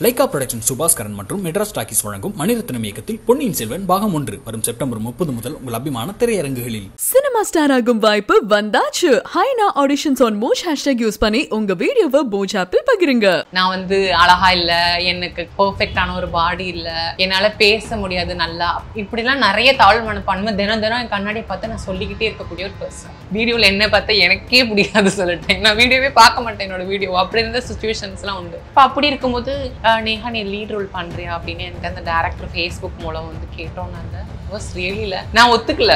Lyca production Subaskaran மற்றும் Madras talkies வழங்கும் மணிரத்னம் இயக்கத்தில் பொன்னியின் செல்வன் பாகம் ஒன்று வரும் செப்டம்பர் முப்பது முதல் உங்கள் அபிமான திரையரங்குகளில் சினிமா ஸ்டார் ஆகும் வாய்ப்பு வந்தாச்சு ஹைனா auditions on Moj hashtag use பண்ணி உங்க வீடியோவை மோஜ் ஆப்பில் பகிருங்க நான் வந்து அழகா இல்ல எனக்கு பெர்ஃபெக்டான ஒரு பாடி இல்ல என்னால பேச முடியாது நல்லா இப்படிலாம் நிறைய தாழ்வு மனப்பான்மை தினம் தினம் என் கண்ணாடியை பார்த்து நான் சொல்லிக்கிட்டே இருக்கக்கூடிய ஒரு பர்சன் வீடியோவில் என்ன பார்த்தா எனக்கே பிடிக்காது சொல்லிட்டேன் நான் வீடியோவே பார்க்க மாட்டேன் என்னோட வீடியோ அப்படி இருந்த சுச்சுவேஷன்ஸ்லாம் உண்டு இப்போ அப்படி இருக்கும்போது அஹ், நேஹா நீ லீட் ரோல் பண்றியா அப்படின்னு எனக்கு அந்த டேரக்டர் ஃபேஸ்புக் மூலம் வந்து கேட்டோம் நாங்கள் வாஸ் ரியலி இல்லை நான் ஒத்துக்கல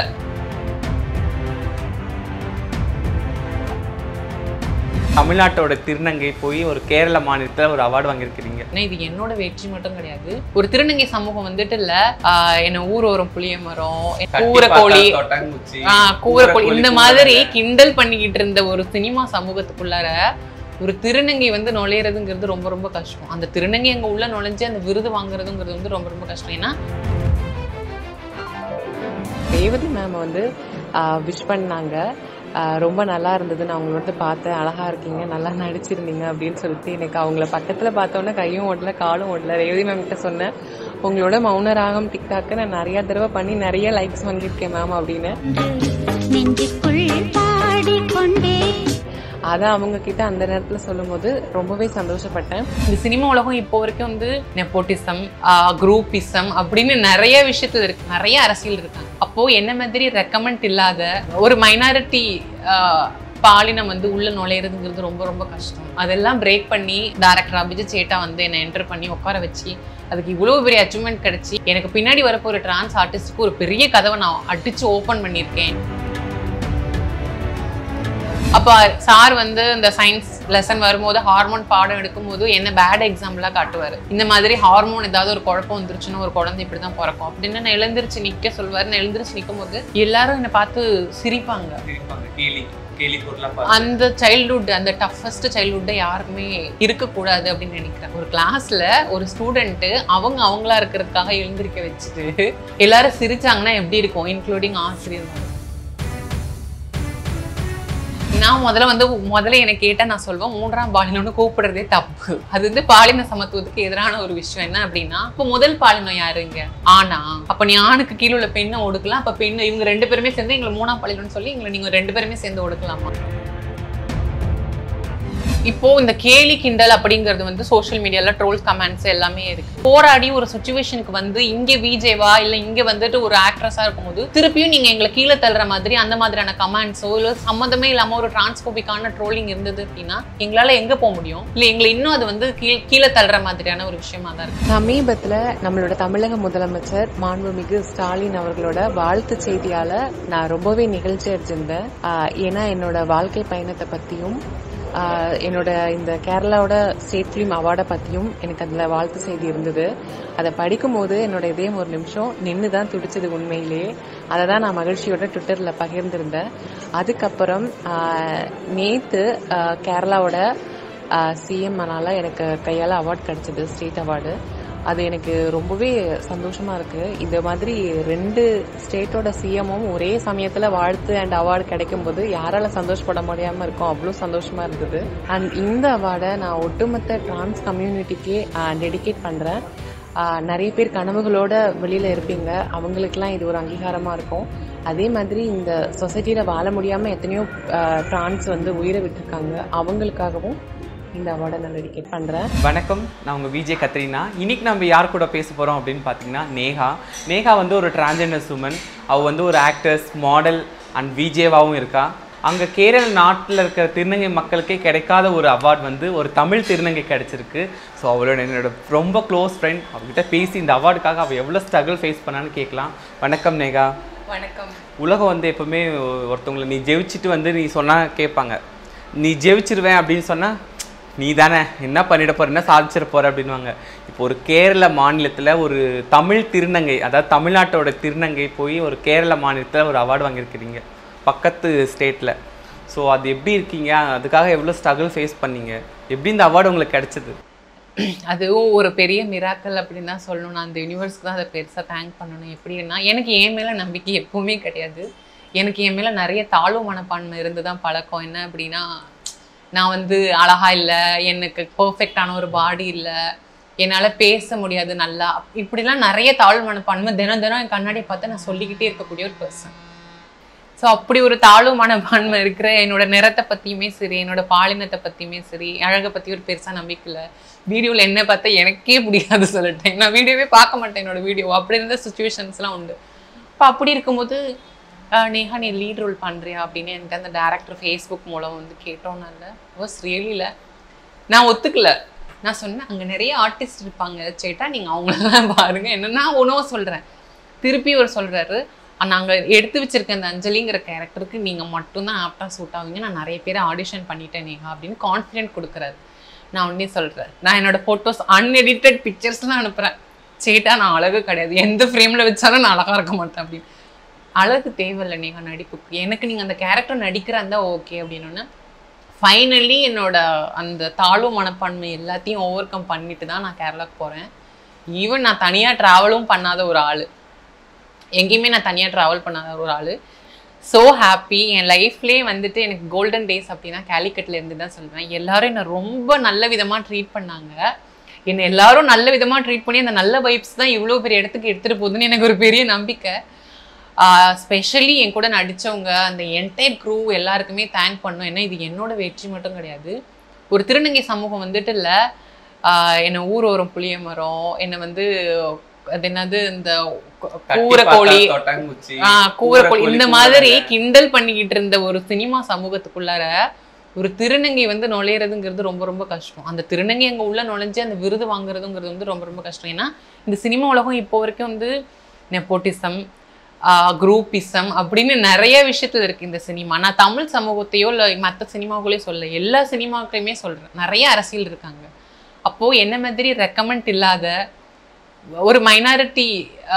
தமிழ்நாட்டோட திருநங்கை போய் ஒரு கேரள மாநிலத்தில் ஒரு அவார்டு வாங்கியிருக்கிறீங்க ஆனா இது என்னோட வெற்றி மட்டும் கிடையாது ஒரு திருநங்கை சமூகம் வந்துட்டு இல்ல ஆஹ் என்ன ஊரோரம் புளிய மரம் கூரக்கோழி தொட்டாங்குச்சி, ஆஹ் கூரக்கோழி இந்த கூரக்கோழி, மாதிரி கிண்டல் பண்ணிக்கிட்டு இருந்த ஒரு சினிமா சமூகத்துக்குள்ளார ஒரு திருநங்கை வந்து நுழையிறதுங்கிறது ரொம்ப ரொம்ப கஷ்டம் அந்த திருநங்கை அங்க உள்ள நுழைஞ்சு அந்த விருது வாங்குறதுங்கிறது வந்து ரொம்ப ரொம்ப கஷ்டம் ஏன்னா ரேவதி மேம் வந்து விஷ் பண்ணாங்க ஆஹ் ரொம்ப நல்லா இருந்தது நான் உங்களை வந்து பார்த்தேன் அழகா இருக்கீங்க நல்லா நடிச்சிருந்தீங்க அப்படின்னு சொல்லிட்டு எனக்கு அவங்கள பக்கத்துல பார்த்தோன்னே கையும் ஓடல காலும் ஓடல ரேவதி மேம் கிட்ட சொன்னேன் உங்களோட மௌன ராகம் டிக்டாக்கு நான் நிறைய தடவை பண்ணி நிறைய லைக்ஸ் வாங்கியிருக்கேன் மேம் அப்படின்னு நெஞ்சுக்குள் பாடிக்கொண்டே அதை அவங்க கிட்ட அந்த நேரத்துல சொல்லும்போது ரொம்பவே சந்தோஷப்பட்டேன் இந்த சினிமா உலகம் இப்போ வரைக்கும் வந்து நெப்போட்டிசம் குரூப்பிசம் அப்படின்னு நிறைய விஷயத்துல இருக்கு நிறைய அரசியல் இருக்காங்க அப்போ என்ன மாதிரி ரெக்கமெண்ட் இல்லாத ஒரு மைனாரிட்டி பாலினம் வந்து உள்ள நுழையிறதுங்கிறது ரொம்ப ரொம்ப கஷ்டம் அதெல்லாம் பிரேக் பண்ணி டேரக்டர் அபிஜித் சேட்டா வந்து என்னை என்டர் பண்ணி உட்கார வச்சு அதுக்கு இவ்வளவு பெரிய அச்சீவ்மெண்ட் கிடைச்சி எனக்கு பின்னாடி வரப்போ ஒரு டிரான்ஸ் ஆர்டிஸ்ட்க்கு ஒரு பெரிய கதவை நான் அடிச்சு ஓபன் பண்ணியிருக்கேன் அப்போ சார் வந்து இந்த சயின்ஸ் லெசன் வரும்போது ஹார்மோன் பாடம் எடுக்கும்போது என்ன பேட் எக்ஸாம்பிளா காட்டுவார் இந்த மாதிரி ஹார்மோன் ஏதாவது ஒரு குழப்பம் வந்துருச்சுன்னா ஒரு குழந்தை இப்படி தான் பிறக்கும் அப்படின்னு நான் எழுந்திருச்சு நிக்க சொல்வார் நான் எழுந்திருச்சு நிற்கும் போது எல்லாரும் என்னை பார்த்து சிரிப்பாங்க இருப்பாங்க, கேலி கேலி பொருளாக பார்த்து. அந்த சைல்ட்ஹுட் அந்த டஃபஸ்ட் சைல்ட்ஹுட்டை யாருக்குமே இருக்கக்கூடாது அப்படின்னு நினைக்கிறேன் ஒரு கிளாஸ்ல ஒரு ஸ்டூடெண்ட் அவங்க அவங்களா இருக்கிறதுக்காக எழுந்திருக்க வச்சுட்டு எல்லாரும் சிரிச்சாங்கன்னா எப்படி இருக்கும் இன்க்ளூடிங் ஆசிரியர் நான் முதல்ல வந்து முதல்ல எனக்கு கேட்டா நான் சொல்வேன் மூன்றாம் பாலினம்னு கூப்பிடுறதே தப்பு அது வந்து பாலின சமத்துவத்துக்கு எதிரான ஒரு விஷயம் என்ன அப்படின்னா இப்போ முதல் பாலினம் யாருங்க ஆனா அப்ப நீ ஆணுக்கு கீழே உள்ள பெண்ணை ஒடுக்கலாம் அப்ப பெண்ணு இவங்க ரெண்டு பேருமே சேர்ந்து எங்களை மூணாம் பாலினம்னு சொல்லி எங்களை நீங்க ரெண்டு பேருமே சேர்ந்து ஒடுக்கலாமா இப்போ இந்த கேலி கிண்டல் அப்படிங்கிறது வந்து சோஷியல் மீடியால ட்ரோல் கமெண்ட்ஸ் எல்லாமே இருக்கு போராடி ஒரு சுச்சுவேஷனுக்கு வந்து இங்க விஜேவா இல்ல இங்க வந்துட்டு ஒரு ஆக்ட்ரஸா இருக்கும்போது திருப்பியும் நீங்க எங்களை கீழே தள்ளுற மாதிரி அந்த மாதிரியான கமெண்ட்ஸோ இல்ல சம்மந்தமே இல்லாம ஒரு டிரான்ஸ்போபிக்கான ட்ரோலிங் இருந்தது அப்படின்னா எங்களால எங்க போக முடியும் இல்ல எங்களை இன்னும் அது வந்து கீழ் கீழே தள்ளுற மாதிரியான ஒரு விஷயமா தான் இருக்கு சமீபத்துல நம்மளோட தமிழக முதலமைச்சர் மாண்புமிகு ஸ்டாலின் அவர்களோட வாழ்த்து செய்தியால நான் ரொம்பவே நிகழ்ச்சி அடைஞ்சிருந்தேன் ஆஹ் ஏன்னா என்னோட வாழ்க்கை பயணத்தை பத்தியும் ஆஹ் என்னோட இந்த கேரளாவோட ஸ்டேட் ஃபிலிம் அவார்டை பத்தியும் எனக்கு அதுல வாழ்த்து செய்தி இருந்தது அதை படிக்கும்போது என்னோட இதயம் ஒரு நிமிஷம் நின்று தான் துடிச்சது உண்மையிலேயே அதை தான் நான் மகிழ்ச்சியோட ட்விட்டர்ல பகிர்ந்திருந்தேன் அதுக்கப்புறம் ஆஹ் நேத்து ஆஹ் கேரளாவோட சிஎம் ஆனால எனக்கு கையால் அவார்ட் கிடைச்சது ஸ்டேட் அவார்டு அது எனக்கு ரொம்பவே சந்தோஷமா இருக்கு இந்த மாதிரி ரெண்டு ஸ்டேட்டோட சிஎம்மும் ஒரே சமயத்துல வாழ்த்து அண்ட் அவார்டு கிடைக்கும் போது யாரால சந்தோஷப்பட முடியாம இருக்கும் அவ்வளோ சந்தோஷமா இருந்தது அண்ட் இந்த அவார்டை நான் ஒட்டுமொத்த டிரான்ஸ் கம்யூனிட்டிக்கே டெடிகேட் பண்றேன் ஆஹ் நிறைய பேர் கனவுகளோட வெளியில இருப்பீங்க அவங்களுக்குலாம் இது ஒரு அங்கீகாரமா இருக்கும் அதே மாதிரி இந்த சொசைட்டியில வாழ முடியாம எத்தனையோ டிரான்ஸ் வந்து உயிரை விட்டுருக்காங்க அவங்களுக்காகவும் இந்த அவார்டை நான் டெடிகேட் பண்றேன் வணக்கம் நான் உங்கள் விஜய் கத்ரினா இன்னைக்கு நம்ம யார் கூட பேச போகிறோம் அப்படின்னு பார்த்தீங்கன்னா நேஹா நேஹா வந்து ஒரு டிரான்ஜெண்டர் உமன் அவள் வந்து ஒரு ஆக்டர்ஸ் மாடல் அண்ட் விஜேவாகவும் இருக்கா அங்கே கேரள நாட்டில் இருக்கிற திருநங்கை மக்களுக்கே கிடைக்காத ஒரு அவார்ட் வந்து ஒரு தமிழ் திருநங்கை கிடைச்சிருக்கு ஸோ அவளோட என்னோட ரொம்ப க்ளோஸ் ஃப்ரெண்ட் அவகிட்ட பேசி இந்த அவார்டுக்காக அவள் எவ்வளோ ஸ்ட்ரகிள் ஃபேஸ் பண்ணான்னு கேட்கலாம் வணக்கம் நேகா வணக்கம் உலகம் வந்து எப்பவுமே ஒருத்தவங்களை நீ ஜெயிச்சிட்டு வந்து நீ சொன்னால் கேட்பாங்க நீ ஜெயிச்சிருவேன் அப்படின்னு சொன்னால் நீ தானே என்ன பண்ணிட போற என்ன சாதிச்சிட போற அப்படின்வாங்க இப்போ ஒரு கேரள மாநிலத்தில் ஒரு தமிழ் திருநங்கை அதாவது தமிழ்நாட்டோட திருநங்கை போய் ஒரு கேரள மாநிலத்தில் ஒரு அவார்டு வாங்கியிருக்கிறீங்க பக்கத்து ஸ்டேட்டில் ஸோ அது எப்படி இருக்கீங்க அதுக்காக எவ்வளோ ஸ்ட்ரகிள் ஃபேஸ் பண்ணீங்க எப்படி இந்த அவார்டு உங்களுக்கு கிடைச்சது அதுவும் ஒரு பெரிய மிராக்கல் அப்படின்னு தான் சொல்லணும் நான் அந்த யூனிவர்ஸ்க்கு தான் அதை பெருசாக தேங்க் பண்ணணும் எப்படின்னா எனக்கு என் மேலே நம்பிக்கை எப்பவுமே கிடையாது எனக்கு என் மேலே நிறைய தாழ்வு மனப்பான்மை இருந்து தான் பழக்கம் என்ன அப்படின்னா நான் வந்து அழகா இல்லை எனக்கு பர்ஃபெக்டான ஒரு பாடி இல்லை என்னால பேச முடியாது நல்லா இப்படிலாம் நிறைய தாழ்வு மனப்பான்மை தினம் தினம் என் கண்ணாடியை பார்த்து நான் சொல்லிக்கிட்டே இருக்கக்கூடிய ஒரு பர்சன் ஸோ அப்படி ஒரு தாழ்வு மனப்பான்மை இருக்கிற என்னோட நிறத்தை பற்றியுமே சரி என்னோட பாலினத்தை பற்றியுமே சரி அழகை பற்றி ஒரு பெருசாக நம்பிக்கை இல்லை வீடியோவில் என்ன பார்த்தா எனக்கே பிடிக்காது சொல்லிட்டேன் நான் வீடியோவே பார்க்க மாட்டேன் என்னோட வீடியோ அப்படி இருந்த சுச்சுவேஷன்ஸ்லாம் உண்டு இப்போ அப்படி இருக்கும்போது ஆஹ் நேஹா நீ லீட் ரோல் பண்ணுறியா அப்படின்னு என்கிட்ட அந்த டேரக்டர் ஃபேஸ்புக் மூலம் வந்து கேட்டோன்னால வாஸ் ரியலியில் நான் ஒத்துக்கல நான் சொன்னேன் அங்கே நிறைய ஆர்டிஸ்ட் இருப்பாங்க சேட்டா நீங்கள் அவங்களெல்லாம் பாருங்க என்னன்னா உணவு சொல்கிறேன் திருப்பி அவர் சொல்கிறாரு நாங்கள் எடுத்து வச்சிருக்க அந்த அஞ்சலிங்கிற கேரக்டருக்கு நீங்கள் மட்டும்தான் ஆப்டாக சூட் ஆவீங்க நான் நிறைய பேர் ஆடிஷன் பண்ணிட்டேன் நேஹா அப்படின்னு கான்ஃபிடென்ட் கொடுக்குறாரு நான் உடனே சொல்கிறேன் நான் என்னோட ஃபோட்டோஸ் அன்எடிட்டட் பிக்சர்ஸ்லாம் அனுப்புகிறேன் சேட்டா நான் அழகு கிடையாது எந்த ஃப்ரேமில் வச்சாலும் நான் அழகாக இருக்க மாட்டேன் அப்படின்னு அழகு தேவையில்லை நீங்கள் நடிப்புக்கு எனக்கு நீங்கள் அந்த கேரக்டர் நடிக்கிறா இருந்தா ஓகே அப்படின்னு ஃபைனலி என்னோட அந்த தாழ்வு மனப்பான்மை எல்லாத்தையும் ஓவர் கம் பண்ணிட்டு தான் நான் கேரளாக்கு போகிறேன் ஈவன் நான் தனியாக ட்ராவலும் பண்ணாத ஒரு ஆள் எங்கேயுமே நான் தனியாக ட்ராவல் பண்ணாத ஒரு ஆள் ஸோ ஹாப்பி என் லைஃப்லேயே வந்துட்டு எனக்கு கோல்டன் டேஸ் அப்படின்னா கேலிக்கட்ல இருந்து தான் சொல்லுவேன் எல்லாரும் என்னை ரொம்ப நல்ல விதமாக ட்ரீட் பண்ணாங்க என்னை எல்லாரும் நல்ல விதமாக ட்ரீட் பண்ணி அந்த நல்ல வைப்ஸ் தான் இவ்வளோ பெரிய இடத்துக்கு எடுத்துகிட்டு போகுதுன்னு எனக்கு ஒரு பெரிய நம்பிக்கை ஸ்பெஷலி என் கூட நடித்தவங்க அந்த என்டையர் க்ரூ எல்லாருக்குமே தேங்க் பண்ணும் ஏன்னா இது என்னோட வெற்றி மட்டும் கிடையாது ஒரு திருநங்கை சமூகம் வந்துட்டு இல்லை என்னை ஊர் ஓரம் புளிய மரம் என்னை வந்து அது என்னது இந்த கூரக்கோழி தொட்டாங்குச்சி ஆ கூரக்கோழி இந்த கூரக்கோழி, மாதிரி கூரக்கோழி. கிண்டல் பண்ணிக்கிட்டு இருந்த ஒரு சினிமா சமூகத்துக்குள்ளார ஒரு திருநங்கை வந்து நுழையிறதுங்கிறது ரொம்ப ரொம்ப கஷ்டம் அந்த திருநங்கை அங்க உள்ள நுழைஞ்சு அந்த விருது வாங்குறதுங்கிறது வந்து ரொம்ப ரொம்ப கஷ்டம் ஏன்னா இந்த சினிமா உலகம் இப்போ வரைக்கும் வந்து நெப்போட்டிசம் குரூப்பிசம் அப்படின்னு நிறைய விஷயத்துல இருக்கு இந்த சினிமா நான் தமிழ் சமூகத்தையோ இல்லை மற்ற சினிமாக்களையோ சொல்ல எல்லா சினிமாக்களையுமே சொல்றேன் நிறைய அரசியல் இருக்காங்க அப்போ என்ன மாதிரி ரெக்கமெண்ட் இல்லாத ஒரு மைனாரிட்டி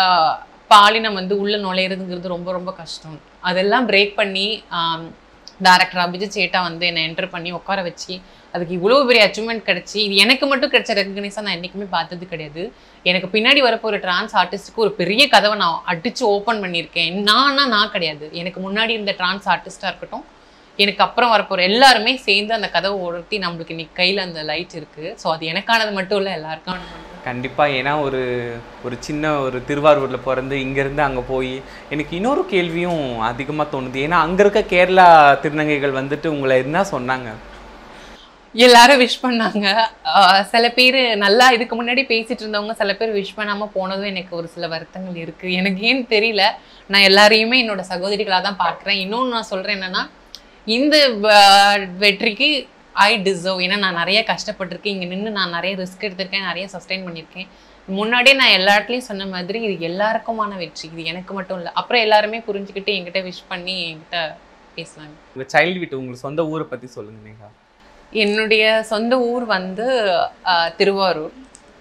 பாலினம் வந்து உள்ள நுழையிறதுங்கிறது ரொம்ப ரொம்ப கஷ்டம் அதெல்லாம் பிரேக் பண்ணி டேரக்டர் அபிஜித் சேட்டா வந்து என்னை என்டர் பண்ணி உட்கார வச்சு அதுக்கு இவ்வளோ பெரிய அச்சீவ்மெண்ட் கிடைச்சி இது எனக்கு மட்டும் கிடைச்ச ரெக்கக்னைஸாக நான் என்றைக்குமே பார்த்தது கிடையாது எனக்கு பின்னாடி வரப்போ ஒரு டிரான்ஸ் ஆர்டிஸ்ட்டுக்கு ஒரு பெரிய கதவை நான் அடிச்சு ஓப்பன் பண்ணியிருக்கேன் நானா நான் கிடையாது எனக்கு முன்னாடி இருந்த டிரான்ஸ் ஆர்டிஸ்டாக இருக்கட்டும் எனக்கு அப்புறம் வரப்போகிற எல்லாருமே சேர்ந்து அந்த கதவை உணர்த்தி நம்மளுக்கு இன்னைக்கு கையில் அந்த லைட் இருக்குது ஸோ அது எனக்கானது மட்டும் இல்லை எல்லாருக்கானது மட்டும் கண்டிப்பா ஏன்னா ஒரு ஒரு சின்ன ஒரு திருவாரூர்ல பிறந்து இங்கேருந்து அங்க போய் எனக்கு இன்னொரு கேள்வியும் அதிகமா தோணுது ஏன்னா அங்க இருக்க கேரளா திருநங்கைகள் வந்துட்டு உங்களை என்ன சொன்னாங்க எல்லாரும் விஷ் பண்ணாங்க ஆஹ் சில பேர் நல்லா இதுக்கு முன்னாடி பேசிட்டு இருந்தவங்க சில பேர் விஷ் பண்ணாம போனதும் எனக்கு ஒரு சில வருத்தங்கள் இருக்கு எனக்கு ஏன்னு தெரியல நான் எல்லாரையுமே என்னோட சகோதரிகளாக தான் பார்க்குறேன் இன்னொன்று நான் சொல்றேன் என்னன்னா இந்த வ- வெற்றிக்கு ஐ டிசர்வ் ஏன்னா நான் நிறைய கஷ்டப்பட்டிருக்கேன் இங்கே நின்று நான் நிறைய ரிஸ்க் எடுத்திருக்கேன் நிறைய சஸ்டெயின் பண்ணியிருக்கேன் முன்னாடியே நான் எல்லா இடத்துலையும் சொன்ன மாதிரி இது எல்லாருக்குமான வெற்றி இது எனக்கு மட்டும் இல்லை அப்புறம் எல்லாருமே புரிஞ்சுக்கிட்டு என்கிட்ட விஷ் பண்ணி என்கிட்ட பேசுவாங்க உங்க சைல்டு வீட்டு உங்களுக்கு சொந்த ஊரை பத்தி சொல்லுங்க நேகா என்னுடைய சொந்த ஊர் வந்து ஆஹ், திருவாரூர்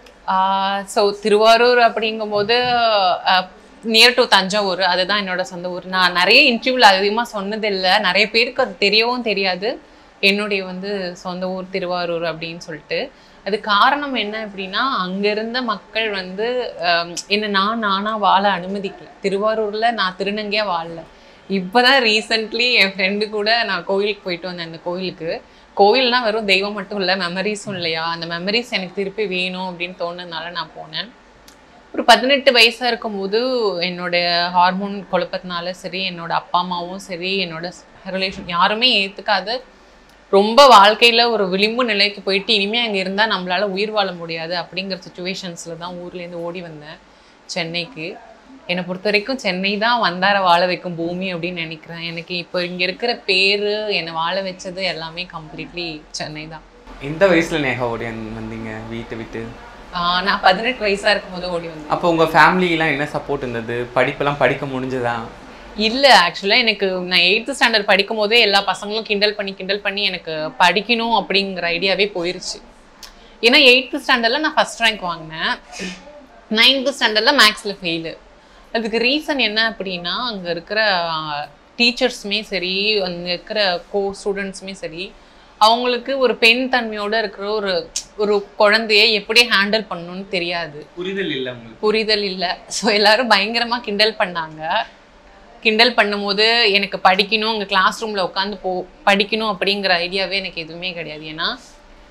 ஸோ திருவாரூர் அப்படிங்கும்போது நியர் டு தஞ்சாவூர் அதுதான் என்னோட சொந்த ஊர் நான் நிறைய இன்டர்வியூவில் அதிகமாக சொன்னதில்லை நிறைய பேருக்கு அது தெரியவும் தெரியாது என்னுடைய வந்து சொந்த ஊர் திருவாரூர் அப்படின்னு சொல்லிட்டு அது காரணம் என்ன அப்படின்னா அங்கே இருந்த மக்கள் வந்து ஆம், என்னை நான் நானாக வாழ அனுமதிக்கல திருவாரூரில் நான் திருநங்கையாக வாழல இப்போதான் ரீசெண்ட்லி என் ஃப்ரெண்டு கூட நான் கோயிலுக்கு போயிட்டு வந்தேன் அந்த கோயிலுக்கு கோயில்னா வெறும் தெய்வம் மட்டும் இல்லை மெமரிஸும் இல்லையா அந்த மெமரிஸ் எனக்கு திருப்பி வேணும் அப்படின்னு தோணுனதுனால நான் போனேன் ஒரு பதினெட்டு வயசாக இருக்கும்போது என்னோட ஹார்மோன் குழப்பத்தினால சரி என்னோட அப்பா அம்மாவும் சரி என்னோட ரிலேஷன் யாருமே ஏற்றுக்காது ரொம்ப வாழ்க்கையில் ஒரு விளிம்பு நிலைக்கு போயிட்டு இனிமேல் அங்கே இருந்தால் நம்மளால உயிர் வாழ முடியாது அப்படிங்கிற சுச்சுவேஷன்ஸில் தான் ஊர்லேருந்து ஓடி வந்தேன் சென்னைக்கு என்னை பொறுத்த வரைக்கும் சென்னை தான் வந்தார வாழ வைக்கும் பூமி அப்படின்னு நினைக்கிறேன் எனக்கு இப்போ இங்கே இருக்கிற பேர் என்னை வாழ வச்சது எல்லாமே கம்ப்ளீட்லி சென்னை தான் எந்த வயசுல நேகா ஓடி வந்தீங்க வீட்டை விட்டு ஆஹ் நான் பதினெட்டு வயசாக இருக்கும்போது ஓடி வந்தேன் அப்போ உங்க ஃபேமிலிலாம் என்ன சப்போர்ட் இருந்தது படிப்பெல்லாம் படிக்க முடிஞ்சதா இல்லை ஆக்சுவலாக எனக்கு நான் எயித்து ஸ்டாண்டர்ட் படிக்கும் போதே எல்லா பசங்களும் கிண்டல் பண்ணி கிண்டல் பண்ணி எனக்கு படிக்கணும் அப்படிங்கிற ஐடியாவே போயிருச்சு ஏன்னா எயித்து ஸ்டாண்டர்டில் நான் ஃபஸ்ட் ரேங்க் வாங்கினேன் நைன்த்து ஸ்டாண்டர்டில் மேக்ஸில் ஃபெயிலு அதுக்கு ரீசன் என்ன அப்படின்னா அங்கே இருக்கிற டீச்சர்ஸுமே சரி அங்கே இருக்கிற கோ ஸ்டூடெண்ட்ஸுமே சரி அவங்களுக்கு ஒரு பெண் தன்மையோட இருக்கிற ஒரு ஒரு குழந்தைய எப்படி ஹேண்டில் பண்ணணும்னு தெரியாது புரிதல் இல்லை உங்களுக்கு புரிதல் இல்லை ஸோ எல்லாரும் பயங்கரமாக கிண்டல் பண்ணாங்க கிண்டல் பண்ணும்போது எனக்கு படிக்கணும் அங்கே கிளாஸ் ரூமில் உட்காந்து போ படிக்கணும் அப்படிங்கிற ஐடியாவே எனக்கு எதுவுமே கிடையாது ஏன்னா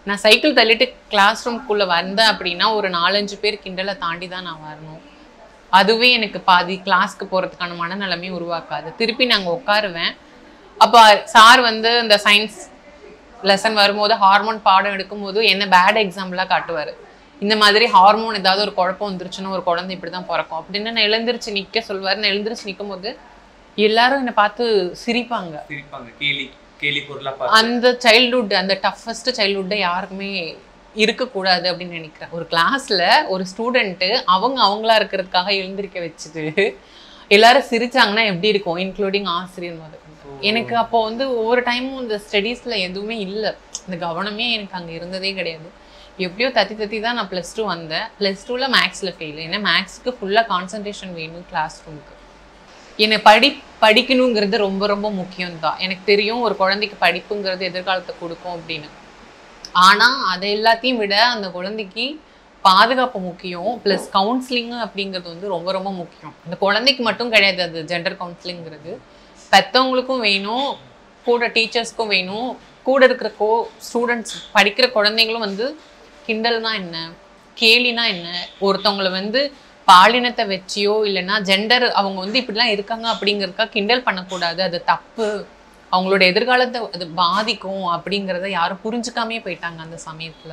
நான் சைக்கிள் தள்ளிட்டு கிளாஸ் ரூம்குள்ளே வந்தேன் அப்படின்னா ஒரு நாலஞ்சு பேர் கிண்டலை தாண்டி தான் நான் வரணும் அதுவே எனக்கு பாதி கிளாஸ்க்கு போகிறதுக்கான மனநிலைமையும் உருவாக்காது திருப்பி நாங்கள் உட்காருவேன் அப்போ சார் வந்து இந்த சயின்ஸ் லெசன் வரும்போது ஹார்மோன் பாடம் எடுக்கும்போது என்ன பேட் எக்ஸாம்பிளாக காட்டுவார் இந்த மாதிரி ஹார்மோன் ஏதாவது ஒரு குழப்பம் வந்துருச்சுன்னா ஒரு குழந்தை இப்படி தான் பிறக்கும் அப்படின்னு நான் எழுந்திருச்சு நிற்க சொல்வார் நான் எழுந்திருச்சு நிற்கும் போது எல்லாரும் என்னை பார்த்து சிரிப்பாங்க சிரிப்பாங்க கேலி கேலி பொருளா அந்த சைல்ட்ஹுட் அந்த டஃபஸ்ட் சைல்ட்ஹுட்டை யாருக்குமே இருக்கக்கூடாது அப்படின்னு நினைக்கிறேன் ஒரு கிளாஸ்ல ஒரு ஸ்டூடெண்ட்டு அவங்க அவங்களா இருக்கிறதுக்காக எழுந்திருக்க வச்சுட்டு எல்லாரும் சிரிச்சாங்கன்னா எப்படி இருக்கும் இன்க்ளூடிங் ஆசிரியர் முதற்கொண்டு எனக்கு அப்போ வந்து ஒவ்வொரு டைமும் இந்த ஸ்டடீஸ்ல எதுவுமே இல்லை இந்த கவனமே எனக்கு அங்க இருந்ததே கிடையாது எப்படியோ தத்தி தத்தி தான் நான் ப்ளஸ் டூ வந்தேன் ப்ளஸ் டூவில் மேக்ஸில் ஃபெயில் ஏன்னா மேக்ஸ்க்கு ஃபுல்லாக கான்சன்ட்ரேஷன் வேணும் கிளாஸ் ரூமுக்கு என்னை படி படிக்கணுங்கிறது ரொம்ப ரொம்ப முக்கியம் தான் எனக்கு தெரியும் ஒரு குழந்தைக்கு படிப்புங்கிறது எதிர்காலத்தை கொடுக்கும் அப்படின்னு ஆனா அதை எல்லாத்தையும் விட அந்த குழந்தைக்கு பாதுகாப்பு முக்கியம் ப்ளஸ் கவுன்சிலிங் அப்படிங்கிறது வந்து ரொம்ப ரொம்ப முக்கியம் அந்த குழந்தைக்கு மட்டும் கிடையாது அது ஜெண்டர் கவுன்சிலிங்கிறது பெற்றவங்களுக்கும் வேணும் கூட டீச்சர்ஸ்க்கும் வேணும் கூட இருக்கிற கோ ஸ்டூடெண்ட்ஸ் படிக்கிற குழந்தைங்களும் வந்து கிண்டல்னா என்ன கேலினா என்ன ஒருத்தவங்களை வந்து பாலினத்தை வச்சியோ இல்லைன்னா ஜெண்டர் அவங்க வந்து இப்படிலாம் இருக்காங்க அப்படிங்கிறதுக்காக கிண்டல் பண்ணக்கூடாது அது தப்பு அவங்களோட எதிர்காலத்தை அது பாதிக்கும் அப்படிங்கிறத யாரும் புரிஞ்சுக்காமே போயிட்டாங்க அந்த சமயத்துல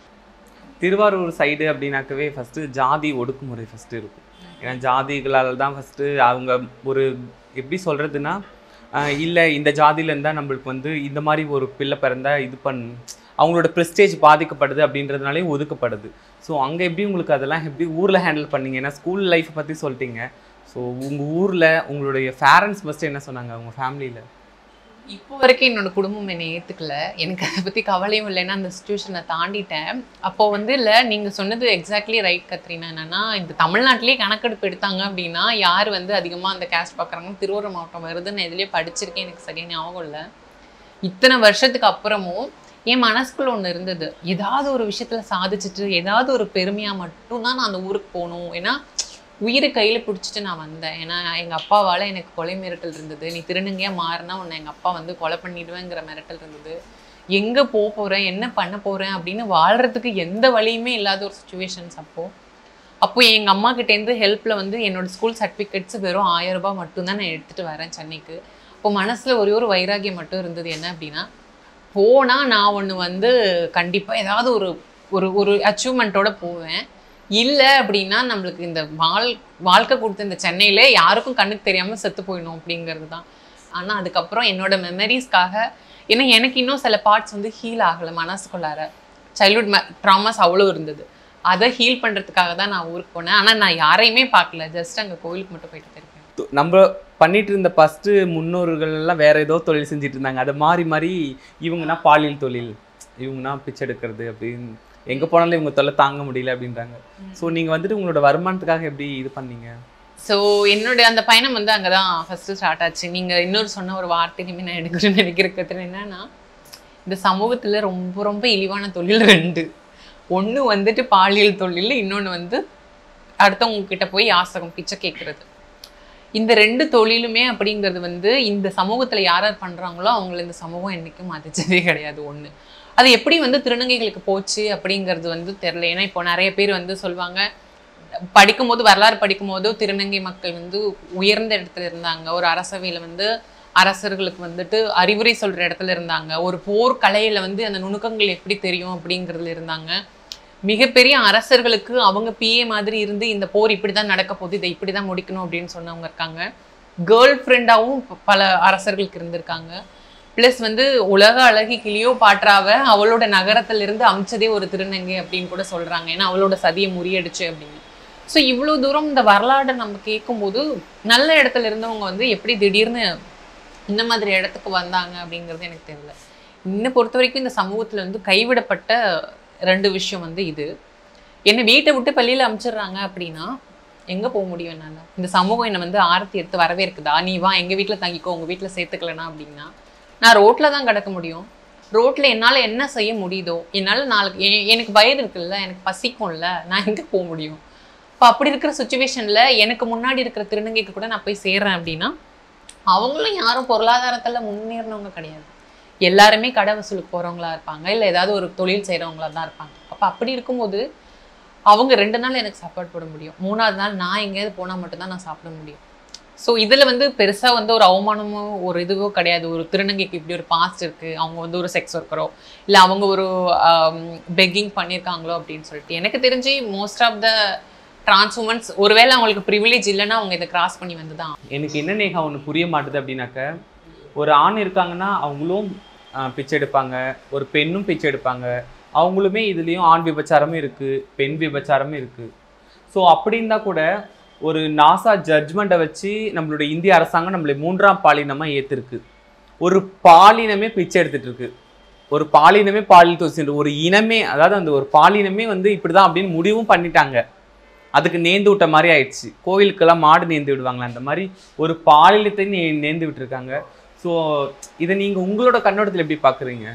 திருவாரூர் சைடு அப்படின்னாக்கவே ஃபஸ்ட்டு ஜாதி ஒடுக்குமுறை ஃபஸ்ட்டு இருக்கும் ஏன்னா ஜாதிகளால் தான் ஃபஸ்ட்டு அவங்க ஒரு எப்படி சொல்கிறதுனா இல்லை இந்த ஜாதியில இருந்தால் நம்மளுக்கு வந்து இந்த மாதிரி ஒரு பிள்ளை பிறந்தா இது பண் அவங்களோட ப்ரெஸ்டேஜ் பாதிக்கப்படுது அப்படின்றதுனாலே ஒதுக்கப்படுது ஸோ அங்கே எப்படி உங்களுக்கு அதெல்லாம் எப்படி ஊரில் ஹேண்டில் பண்ணீங்க ஏன்னா ஸ்கூல் லைஃப் பற்றி சொல்லிட்டீங்க ஸோ உங்கள் ஊரில் உங்களுடைய பேரண்ட்ஸ் ஃபஸ்ட்டு என்ன சொன்னாங்க உங்கள் ஃபேமிலியில் இப்போ வரைக்கும் என்னோட குடும்பம் என்னை ஏத்துக்கல எனக்கு அதை பத்தி கவலையும் இல்லைன்னா அந்த சுச்சுவேஷனை தாண்டிட்டேன் அப்போ வந்து இல்ல நீங்க சொன்னது எக்ஸாக்ட்லி ரைட் கத்ரினா என்னன்னா இந்த தமிழ்நாட்டிலேயே கணக்கெடுப்பு எடுத்தாங்க அப்படின்னா யார் வந்து அதிகமா அந்த கேஸ்ட் பார்க்குறாங்கன்னு திருவாரூர் மாவட்டம் வருதுன்னு நான் இதுலயே படிச்சிருக்கேன் எனக்கு சரியா ஞாபகம் இல்லை இத்தனை வருஷத்துக்கு அப்புறமும் என் மனசுக்குள்ள ஒண்ணு இருந்தது ஏதாவது ஒரு விஷயத்துல சாதிச்சுட்டு ஏதாவது ஒரு பெருமையா மட்டும்தான் நான் அந்த ஊருக்கு போகணும் ஏன்னா உயிரை கையில பிடிச்சிட்டு நான் வந்தேன் ஏன்னா எங்க அப்பாவால எனக்கு கொலை மிரட்டல் இருந்தது நீ திருநங்கையா மாறினா உன்னை எங்க அப்பா வந்து கொலை பண்ணிடுவேங்கிற மிரட்டல் இருந்தது எங்க போக போறேன் என்ன பண்ண போறேன் அப்படின்னு வாழ்றதுக்கு எந்த வழியுமே இல்லாத ஒரு சுச்சுவேஷன்ஸ் அப்போ அப்போ எங்க அம்மா கிட்டேருந்து ஹெல்ப்ல வந்து என்னோட ஸ்கூல் சர்டிஃபிகேட்ஸ் வெறும் ஆயிரம் ரூபாய் மட்டும்தான் நான் எடுத்துட்டு வரேன் சென்னைக்கு அப்போ மனசுல ஒரே ஒரு வைராகியம் மட்டும் இருந்தது என்ன அப்படின்னா போனா நான் ஒண்ணு வந்து கண்டிப்பா ஏதாவது ஒரு ஒரு ஒரு அச்சீவ்மெண்ட்டோட போவேன் இல்லை அப்படின்னா நம்மளுக்கு இந்த வாழ் வாழ்க்கை கொடுத்த இந்த சென்னையில யாருக்கும் கண்ணுக்கு தெரியாம செத்து போயிடும் அப்படிங்கிறது தான் ஆனா அதுக்கப்புறம் என்னோட மெமரிஸ்க்காக ஏன்னா எனக்கு இன்னும் சில பார்ட்ஸ் வந்து ஹீல் ஆகலை மனசுக்குள்ளார சைல்ட்ஹுட் ட்ராமாஸ் அவ்வளோ இருந்தது அதை ஹீல் பண்றதுக்காக தான் நான் ஊருக்கு போனேன் ஆனா நான் யாரையுமே பார்க்கல ஜஸ்ட் அங்க கோயிலுக்கு மட்டும் போயிட்டு இருக்கேன் து- நம்ம பண்ணிட்டு இருந்த ஃபஸ்ட்டு முன்னோர்கள் எல்லாம் வேற ஏதோ தொழில் செஞ்சுட்டு இருந்தாங்க அதை மாறி மாறி இவங்கன்னா பாலியல் தொழில் இவங்கன்னா பிச்சை எடுக்கிறது அப்படின்னு எங்கே போனாலும் இவங்க தொல்லை தாங்க முடியல அப்படின்றாங்க ஸோ நீங்கள் வந்துட்டு உங்களோட வருமானத்துக்காக எப்படி இது பண்ணீங்க ஸோ என்னோட அந்த பயணம் வந்து அங்கே தான் ஃபஸ்ட்டு ஸ்டார்ட் ஆச்சு நீங்கள் இன்னொரு சொன்ன ஒரு வார்த்தைக்குமே நான் எடுக்கணும்னு நினைக்கிறேன் என்னன்னா இந்த சமூகத்தில் ரொம்ப ரொம்ப இழிவான தொழில் ரெண்டு ஒன்று வந்துட்டு பாலியல் தொழில் இன்னொன்று வந்து அடுத்தவங்க கிட்ட போய் யாசகம் பிச்சை கேட்குறது இந்த ரெண்டு தொழிலுமே அப்படிங்கிறது வந்து இந்த சமூகத்தில் யார் யார் பண்ணுறாங்களோ அவங்கள இந்த சமூகம் என்றைக்கும் மதிச்சதே கிடையாது ஒன்று அது எப்படி வந்து திருநங்கைகளுக்கு போச்சு அப்படிங்கிறது வந்து தெரில ஏன்னா இப்போ நிறைய பேர் வந்து சொல்லுவாங்க படிக்கும்போது வரலாறு படிக்கும்போது திருநங்கை மக்கள் வந்து உயர்ந்த இடத்துல இருந்தாங்க ஒரு அரசவையில வந்து அரசர்களுக்கு வந்துட்டு அறிவுரை சொல்ற இடத்துல இருந்தாங்க ஒரு போர் கலையில வந்து அந்த நுணுக்கங்கள் எப்படி தெரியும் அப்படிங்கிறதுல இருந்தாங்க மிகப்பெரிய அரசர்களுக்கு அவங்க பிஏ மாதிரி இருந்து இந்த போர் இப்படி தான் நடக்க போகுது இதை இப்படி தான் முடிக்கணும் அப்படின்னு சொன்னவங்க இருக்காங்க கேர்ள் ஃப்ரெண்டாகவும் பல அரசர்களுக்கு இருந்திருக்காங்க ப்ளஸ் வந்து உலக அழகி கிளியோ பாற்றாவ அவளோட நகரத்துல இருந்து அமிச்சதே ஒரு திருநங்கை அப்படின்னு கூட சொல்றாங்க ஏன்னா அவளோட சதியை முறியடிச்சு அப்படின்னு ஸோ இவ்வளோ தூரம் இந்த வரலாறை நம்ம கேட்கும்போது நல்ல இடத்துல இருந்தவங்க வந்து எப்படி திடீர்னு இந்த மாதிரி இடத்துக்கு வந்தாங்க அப்படிங்கிறது எனக்கு தெரியல என்னை பொறுத்த வரைக்கும் இந்த சமூகத்துல வந்து கைவிடப்பட்ட ரெண்டு விஷயம் வந்து இது என்னை வீட்டை விட்டு பள்ளியில அனுப்பிச்சிடுறாங்க அப்படின்னா எங்க போக முடியும் என்னால இந்த சமூகம் என்னை வந்து ஆரத்தி எடுத்து வரவேற்குதா நீ வா எங்க வீட்ல தங்கிக்கோ உங்க வீட்ல சேர்த்துக்கலனா அப்படின்னா நான் ரோட்ல தான் கிடக்க முடியும் ரோட்ல என்னால என்ன செய்ய முடியுதோ என்னால நாளைக்கு எ- எனக்கு வயது இருக்குல்ல எனக்கு பசிக்கும்ல நான் எங்க போக முடியும் இப்போ அப்படி இருக்கிற சுச்சுவேஷன்ல எனக்கு முன்னாடி இருக்கிற திருநங்கைக்கு கூட நான் போய் சேர்றேன் அப்படின்னா அவங்களும் யாரும் பொருளாதாரத்துல முன்னேறினவங்க கிடையாது எல்லாருமே கடை வசூலுக்கு போறவங்களா இருப்பாங்க இல்லை ஏதாவது ஒரு தொழில் செய்றவங்களா தான் இருப்பாங்க அப்போ அப்படி இருக்கும்போது அவங்க ரெண்டு நாள் எனக்கு சாப்பாடு போட முடியும் மூணாவது நாள் நான் எங்கேயாவது போனால் மட்டும்தான் நான் சாப்பிட முடியும் ஸோ இதில் வந்து பெருசாக வந்து ஒரு அவமானமோ ஒரு இதுவோ கிடையாது ஒரு திருநங்கைக்கு இப்படி ஒரு பாஸ்ட் இருக்குது அவங்க வந்து ஒரு செக்ஸ் ஒர்க்கரோ இல்லை அவங்க ஒரு பெக்கிங் பண்ணியிருக்காங்களோ அப்படின்னு சொல்லிட்டு எனக்கு தெரிஞ்சு most of the trans women's ஒருவேளை அவங்களுக்கு ப்ரிவிலேஜ் இல்லைன்னா அவங்க இதை கிராஸ் பண்ணி வந்து தான் எனக்கு என்ன நேகா ஒன்று புரிய மாட்டுது அப்படின்னாக்க ஒரு ஆண் இருக்காங்கன்னா அவங்களும் ஆஹ், பிச்சை எடுப்பாங்க ஒரு பெண்ணும் பிச்சை எடுப்பாங்க அவங்களுமே இதுலேயும் ஆண் விபச்சாரமும் இருக்குது பெண் விபச்சாரமும் இருக்குது ஸோ அப்படி இருந்தால் கூட ஒரு நாசா ஜட்ஜ்மெண்ட்டை வச்சு நம்மளுடைய இந்திய அரசாங்கம் நம்மளை மூன்றாம் பாலினமாக ஏற்றிருக்கு ஒரு பாலினமே பிச்சை எடுத்துட்டு இருக்கு ஒரு பாலினமே பாலியல் தொழில் ஒரு இனமே அதாவது அந்த ஒரு பாலினமே வந்து இப்படிதான் அப்படின்னு முடிவும் பண்ணிட்டாங்க அதுக்கு நேந்து விட்ட மாதிரி ஆயிடுச்சு கோவிலுக்கெல்லாம் மாடு நேந்து விடுவாங்களா அந்த மாதிரி ஒரு பாலினத்தை நே நேந்து விட்டுருக்காங்க ஸோ இதை நீங்க உங்களோட கண்ணோட்டத்தில் எப்படி பார்க்குறீங்க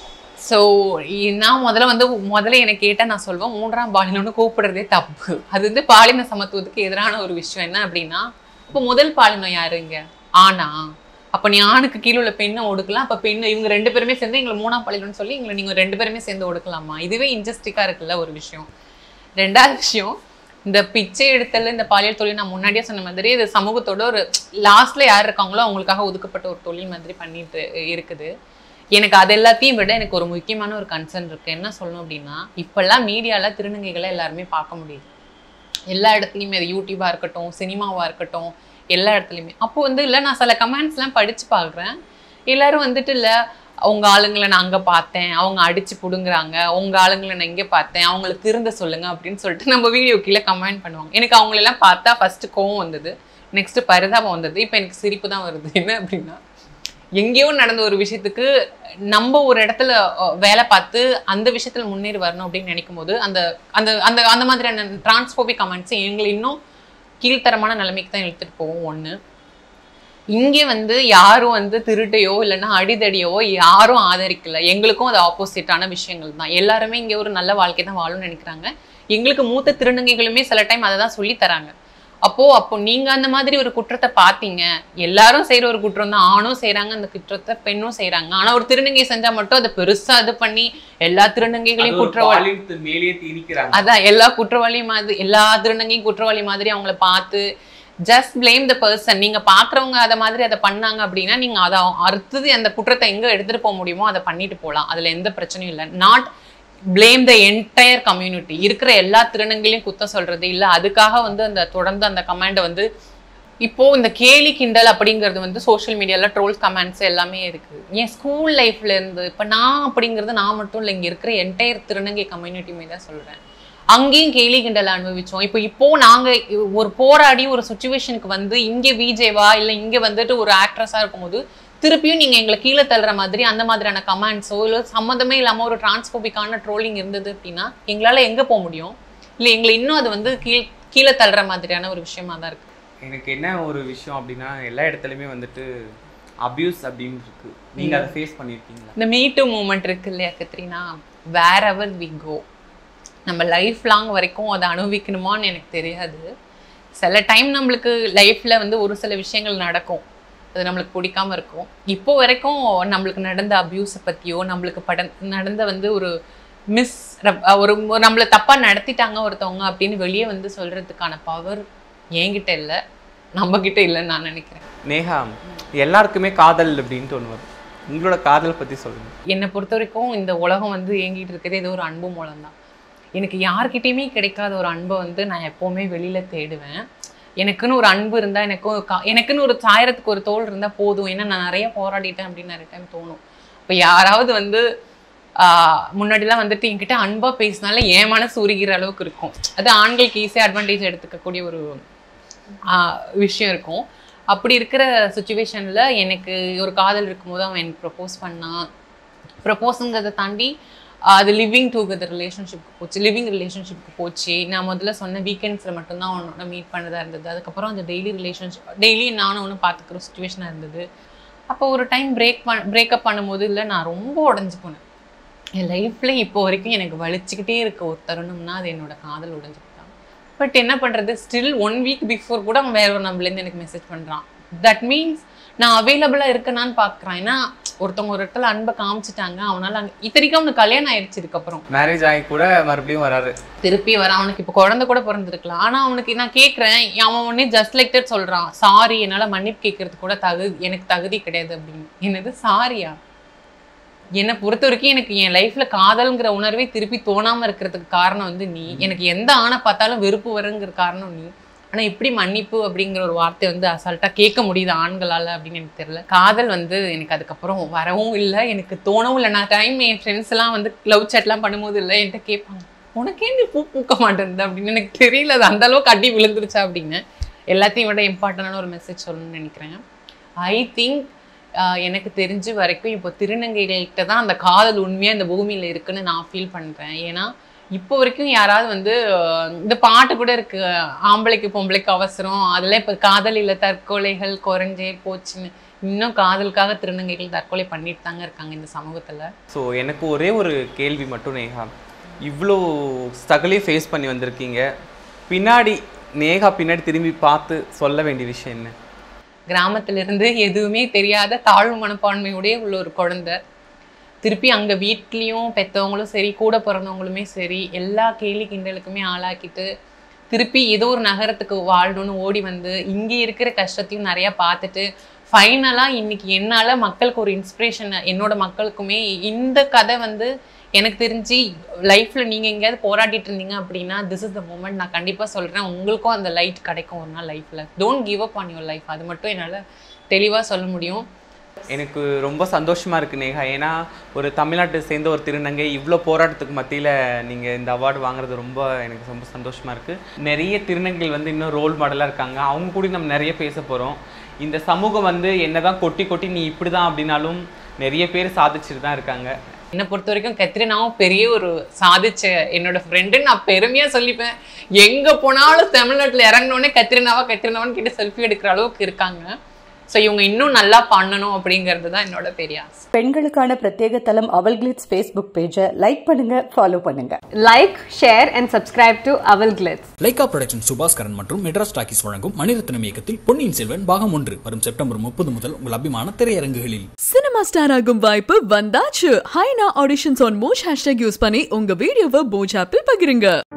ஸோ நான் முதல்ல வந்து முதல்ல எனக்கு கேட்டால் நான் சொல்வேன் மூன்றாம் பாலினம்னு கூப்பிடுறதே தப்பு அது வந்து பாலின சமத்துவத்துக்கு எதிரான ஒரு விஷயம் என்ன அப்படின்னா இப்போ முதல் பாலினம் யாருங்க ஆணா அப்போ நீ ஆணுக்கு கீழே உள்ள பெண்ணை ஒடுக்கலாம் அப்போ பெண்ணு இவங்க ரெண்டு பேருமே சேர்ந்து எங்களை மூணாம் பாலினம்னு சொல்லி எங்களை நீங்கள் ரெண்டு பேருமே சேர்ந்து ஒடுக்கலாமா இதுவே இன்ஜஸ்டிக்காக இருக்குல்ல ஒரு விஷயம் ரெண்டாவது விஷயம் இந்த பிச்சை எடுத்தல் இந்த பாலியல் தொழில் நான் முன்னாடியே சொன்ன மாதிரி இது சமூகத்தோட ஒரு லாஸ்ட்ல யார் இருக்காங்களோ அவங்களுக்காக ஒதுக்கப்பட்ட ஒரு தொழில் மாதிரி பண்ணிட்டு இருக்குது எனக்கு அது எல்லாத்தையும் விட எனக்கு ஒரு முக்கியமான ஒரு கன்சர்ன் இருக்கு என்ன சொல்லணும் அப்படின்னா இப்பெல்லாம் மீடியால திருநங்கைகளை எல்லாருமே பார்க்க முடியுது எல்லா இடத்துலையுமே அது யூடியூபா இருக்கட்டும் சினிமாவா இருக்கட்டும் எல்லா இடத்துலையுமே அப்போ வந்து இல்லை நான் சில கமெண்ட்ஸ்லாம் படிச்சு பார்க்குறேன் எல்லாரும் வந்துட்டு இல்லை உங்க ஆளுங்களை நான் அங்க பார்த்தேன் அவங்க அடிச்சு புடுங்குறாங்க உங்க ஆளுங்களை நான் இங்க பார்த்தேன் அவங்களுக்கு திருந்த சொல்லுங்க அப்படின்னு சொல்லிட்டு நம்ம வீடியோ கீழே கமெண்ட் பண்ணுவாங்க எனக்கு அவங்களெல்லாம் பார்த்தா ஃபர்ஸ்ட் கோவம் வந்தது நெக்ஸ்ட் பரிதாபம் வந்தது இப்போ எனக்கு சிரிப்பு தான் வருது என்ன அப்படின்னா எங்கேயோ நடந்த ஒரு விஷயத்துக்கு நம்ம ஒரு இடத்துல அஹ், வேலை பார்த்து அந்த விஷயத்துல முன்னேறி வரணும் அப்படின்னு நினைக்கும் போது அந்த அந்த அந்த அந்த மாதிரியான டிரான்ஸ்போபிக் கமெண்ட்ஸ் எங்களை இன்னும் கீழ்த்தரமான நிலைமைக்கு தான் இழுத்துட்டு போகும் ஒண்ணு இங்கே வந்து யாரும் வந்து திருட்டையோ இல்லைன்னா அடிதடியோ யாரும் ஆதரிக்கல எங்களுக்கும் அது ஆப்போசிட்டான விஷயங்கள் தான் எல்லாருமே இங்கே ஒரு நல்ல வாழ்க்கை தான் வாழணும்னு நினைக்கிறாங்க எங்களுக்கு மூத்த திருநங்கைகளுமே சில டைம் அதை தான் சொல்லி தராங்க அப்போ அப்போ நீங்க அந்த மாதிரி ஒரு குற்றத்தை பார்த்தீங்க எல்லாரும் செய்யற ஒரு குற்றம் தான் ஆணும் செய்றாங்க அந்த குற்றத்தை பெண்ணும் செய்றாங்க ஆனா ஒரு திருநங்கை செஞ்சா மட்டும் அதை பெருசா இது பண்ணி எல்லா திருநங்கைகளையும் குற்றவாளி பாலினத்து மேலேயே திணிக்கிறாங்க அதான் எல்லா குற்றவாளி மாதிரி எல்லா திருநங்கையும் குற்றவாளி மாதிரி அவங்கள பார்த்து ஜஸ்ட் blame த பர்சன் நீங்க பாக்குறவங்க அதை மாதிரி அதை பண்ணாங்க அப்படின்னா நீங்க அதை அடுத்தது அந்த குற்றத்தை எங்க எடுத்துட்டு போக முடியுமோ அதை பண்ணிட்டு போகலாம் அதுல எந்த பிரச்சனையும் இல்லை not blame the entire community இருக்கிற எல்லா திருநங்கையிலையும் குத்தம் சொல்றது இல்ல அதுக்காக வந்து அந்த தொடர்ந்து அந்த கமெண்டை வந்து இப்போ இந்த கேலி கிண்டல் அப்படிங்கிறது வந்து சோஷியல் மீடியால ட்ரோல்ஸ் கமெண்ட்ஸ் எல்லாமே இருக்கு என் ஸ்கூல் லைஃப்ல இருந்து இப்போ நான் அப்படிங்கிறது நான் மட்டும் இல்லை இங்க இருக்கிற என்டையர் திருநங்கை கம்யூனிட்டியுமே தான் சொல்றேன் அங்கேயும் கேலி கிண்டல் அனுபவிச்சோம் இப்போ இப்போ நாங்க ஒரு போராடி ஒரு சுச்சுவேஷனுக்கு வந்து இங்க விஜேவா இல்ல இங்க வந்துட்டு ஒரு ஆக்ட்ரஸா இருக்கும்போது திருப்பியும் நீங்க எங்களை கீழே தள்ளுற மாதிரி அந்த மாதிரியான கமெண்ட்ஸோ இல்ல சம்மந்தமே இல்லாம ஒரு டிரான்ஸ்போபிக்கான ட்ரோலிங் இருந்தது அப்படின்னா எங்களால எங்க போக முடியும் இல்ல எங்களை இன்னும் அது வந்து கீழ் கீழே தள்ளுற மாதிரியான ஒரு விஷயமா தான் இருக்கு எனக்கு என்ன ஒரு விஷயம் அப்படின்னா எல்லா இடத்துலையுமே வந்துட்டு அபியூஸ் அப்படின்னு இருக்கு நீங்க அதை ஃபேஸ் பண்ணியிருக்கீங்களா இந்த மீட்டு மூமெண்ட் இருக்கு இல்லையா கத்ரினா வேர் எவர் வி கோ நம்ம லைஃப் லாங் வரைக்கும் அதை அனுபவிக்கணுமான்னு எனக்கு தெரியாது சில டைம் நம்மளுக்கு லைஃப்ல வந்து ஒரு சில விஷயங்கள் நடக்கும் அது நம்மளுக்கு பிடிக்காம இருக்கும் இப்போ வரைக்கும் நம்மளுக்கு நடந்த அபியூஸை பத்தியோ நம்மளுக்கு பட நடந்த வந்து ஒரு மிஸ் ஒரு ஒரு நம்மளை தப்பா நடத்திட்டாங்க ஒருத்தவங்க அப்படின்னு வெளியே வந்து சொல்றதுக்கான பவர் என்கிட்ட இல்லை நம்ம கிட்ட இல்லைன்னு நான் நினைக்கிறேன் நேஹா எல்லாருக்குமே காதல் அப்படின்ட்டு ஒன்று வரும் உங்களோட காதலை பத்தி சொல்லுங்க என்னை பொறுத்த வரைக்கும் இந்த உலகம் வந்து இயங்கிட்டு இருக்கிறது ஏதோ ஒரு அன்பு மூலம்தான் எனக்கு யார்கிட்டயுமே கிடைக்காத ஒரு அன்பை வந்து நான் எப்போவுமே வெளியில தேடுவேன் எனக்குன்னு ஒரு அன்பு இருந்தா எனக்கும் கா- எனக்குன்னு ஒரு சாயறதுக்கு ஒரு தோல் இருந்தா போதும் ஏன்னா நான் நிறைய போராடிட்டேன் அப்படின்னு நிறைய டைம் தோணும் இப்போ யாராவது வந்து ஆஹ் முன்னாடிலாம் வந்துட்டு என்கிட்ட அன்பா பேசினால என் மனசு உருகிற அளவுக்கு இருக்கும் அது ஆண்களுக்கு ஈஸியாக அட்வான்டேஜ் எடுத்துக்கக்கூடிய ஒரு ஆஹ் விஷயம் இருக்கும் அப்படி இருக்கிற சுச்சுவேஷன்ல எனக்கு ஒரு காதல் இருக்கும்போது அவன் எனக்கு ப்ரப்போஸ் பண்ணான் ப்ரப்போஸுங்கிறத தாண்டி ஆஹ் அது லிவிங் டுகெதர் ரிலேஷன்ஷிப்க்கு போச்சு லிவிங் ரிலேஷன்ஷிப்க்கு போச்சு நான் முதல்ல சொன்ன வீக்கெண்ட்ஸில் மட்டும்தான் அவனோட மீட் பண்ணதா இருந்தது அதுக்கப்புறம் அந்த டெய்லி ரிலேஷன்ஷிப் டெய்லி நானும் ஒன்றும் பார்த்துக்கிற சுச்சுவேஷனாக இருந்தது அப்போ ஒரு டைம் பிரேக் பண் பிரேக்கப் பண்ணும்போது இல்லை நான் ரொம்ப உடஞ்சு போனேன் என் லைஃப்பில் இப்போ வரைக்கும் எனக்கு வலிச்சுக்கிட்டே இருக்க ஒரு தருணம்னா அது என்னோட காதல் உடஞ்சு போட்டான் பட் என்ன பண்ணுறது ஸ்டில் ஒன் வீக் பிஃபோர் கூட அவன் வேற ஒரு நம்பர்லேருந்து எனக்கு மெசேஜ் பண்ணுறான் தட் மீன்ஸ் நான் அவைலபிளா இருக்கேனான்னு பாக்குறேன் ஏன்னா ஒருத்தவங்க ஒரு இடத்துல அன்பை காமிச்சிட்டாங்க அவனால அங்க இத்தனைக்கும் அவனுக்கு கல்யாணம் ஆயிடுச்சு இதுக்கப்புறம் மேரேஜ் ஆகி கூட மறுபடியும் வராரு திருப்பி வர அவனுக்கு இப்போ குழந்தை கூட பிறந்திருக்கலாம் ஆனா அவனுக்கு நான் கேட்குறேன் அவன் உடனே ஜஸ்ட் லைக் தட் சொல்றான் சாரி என்னால மன்னிப்பு கேட்கறது கூட தகுதி எனக்கு தகுதி கிடையாது அப்படின்னு என்னது சாரியா என்னை பொறுத்த வரைக்கும் எனக்கு என் லைஃப்ல காதல்ங்கிற உணர்வே திருப்பி தோணாம இருக்கிறதுக்கு காரணம் வந்து நீ எனக்கு எந்த ஆணை பார்த்தாலும் வெறுப்பு வருங்கிற காரணம் நீ ஆனா எப்படி மன்னிப்பு அப்படிங்கிற ஒரு வார்த்தை வந்து அசால்ட்டா கேட்க முடியுது ஆண்களால அப்படின்னு எனக்கு தெரியல காதல் வந்து எனக்கு அதுக்கப்புறம் வரவும் இல்லை எனக்கு தோணவும் இல்லை நான் டைம் என் ஃப்ரெண்ட்ஸ் எல்லாம் வந்து லவ் சேட்லாம் பண்ணும்போது இல்லை என்கிட்ட கேட்பாங்க உனக்கே நீ பூ பூக்க மாட்டேங்குது அப்படின்னு எனக்கு தெரியல அது அந்த அளவுக்கு அடி விழுந்துருச்சா அப்படின்னு எல்லாத்தையும் விட இம்பார்ட்டண்டான ஒரு மெசேஜ் சொல்லணும்னு நினைக்கிறேன் ஐ திங்க் எனக்கு தெரிஞ்ச வரைக்கும் இப்போ திருநங்கைகள்கிட்ட தான் அந்த காதல் உண்மையாக இந்த பூமியில் இருக்குன்னு நான் ஃபீல் பண்ணுறேன் ஏன்னா இப்போ வரைக்கும் யாராவது வந்து ஆஹ் இந்த பாட்டு கூட இருக்கு ஆம்பளைக்கு பொம்பளைக்கு அவசரம் அதெல்லாம் இப்போ காதல் இல்லை தற்கொலைகள் குறைஞ்சே போச்சுன்னு இன்னும் காதலுக்காக திருநங்கைகள் தற்கொலை பண்ணிட்டு தாங்க இருக்காங்க இந்த சமூகத்தில் ஸோ எனக்கு ஒரே ஒரு கேள்வி மட்டும் நேஹா இவ்வளோ ஸ்ட்ரகிளையும் ஃபேஸ் பண்ணி வந்திருக்கீங்க பின்னாடி நேஹா பின்னாடி திரும்பி பார்த்து சொல்ல வேண்டிய விஷயம் என்ன கிராமத்திலிருந்து எதுவுமே தெரியாத தாழ்வு மனப்பான்மையோடய உள்ள ஒரு குழந்தை திருப்பி அங்கே வீட்லேயும் பெற்றவங்களும் சரி கூட பிறந்தவங்களுமே சரி எல்லா கேலி கிண்டலுக்குமே ஆளாக்கிட்டு திருப்பி ஏதோ ஒரு நகரத்துக்கு வாழணும்னு ஓடி வந்து இங்கே இருக்கிற கஷ்டத்தையும் நிறையா பார்த்துட்டு ஃபைனலாக இன்னைக்கு என்னால் மக்களுக்கு ஒரு இன்ஸ்பிரேஷன் என்னோட மக்களுக்குமே இந்த கதை வந்து எனக்கு தெரிஞ்சு லைஃப்பில் நீங்கள் எங்கேயாவது போராடிட்டு இருந்தீங்க அப்படின்னா திஸ் இஸ் த மூமெண்ட் நான் கண்டிப்பாக சொல்கிறேன் உங்களுக்கும் அந்த லைட் கிடைக்கும் ஒரு நாள் லைஃப்பில் don't give up on your life அது மட்டும் என்னால் தெளிவாக சொல்ல முடியும் எனக்கு ரொம்ப சந்தோஷமா இருக்கு நேஹா ஏன்னா ஒரு தமிழ்நாட்டை சேர்ந்த ஒரு திருநங்கை இவ்வளோ போராட்டத்துக்கு மத்தியில் நீங்கள் இந்த அவார்டு வாங்குறது ரொம்ப எனக்கு ரொம்ப சந்தோஷமா இருக்கு நிறைய திருநங்கைகள் வந்து இன்னும் ரோல் மாடலாக இருக்காங்க அவங்க கூட நம்ம நிறைய பேச போகிறோம் இந்த சமூகம் வந்து என்னதான் கொட்டி கொட்டி நீ இப்படி தான் அப்படின்னாலும் நிறைய பேர் சாதிச்சுட்டு தான் இருக்காங்க என்னை பொறுத்த வரைக்கும் கத்ரினாவும் பெரிய ஒரு சாதிச்ச என்னோட ஃப்ரெண்டுன்னு நான் பெருமையா சொல்லிப்பேன் எங்க போனாலும் தமிழ்நாட்டுல இறங்கினோடனே கத்ரினாவா கத்ரினாவான்னு கிட்ட செல்ஃபி எடுக்கிற அளவுக்கு இருக்காங்க ஸோ இவங்க இன்னும் நல்லா பண்ணணும் அப்படிங்கிறது தான் என்னோட பெரிய ஆசை பெண்களுக்கான பிரத்யேக தளம் அவல் கிளிட்ஸ் ஃபேஸ்புக் பேஜை லைக் பண்ணுங்க ஃபாலோ பண்ணுங்க Like, share, and subscribe to Owl Glitz. Lyca production Subaskaran மற்றும் மெட்ராஸ் டாக்கீஸ் வழங்கும் மணிரத்னம் இயக்கத்தில் பொன்னியின் செல்வன் பாகம் ஒன்று வரும் செப்டம்பர் முப்பது முதல் உங்கள் அபிமான திரையரங்குகளில் சினிமா ஸ்டார் ஆகும் வாய்ப்பு வந்தாச்சு ஹைனா auditions on Moj hashtag use பண்ணி உங்க வீடியோவை போஜ் ஆப்பில் பகிருங்க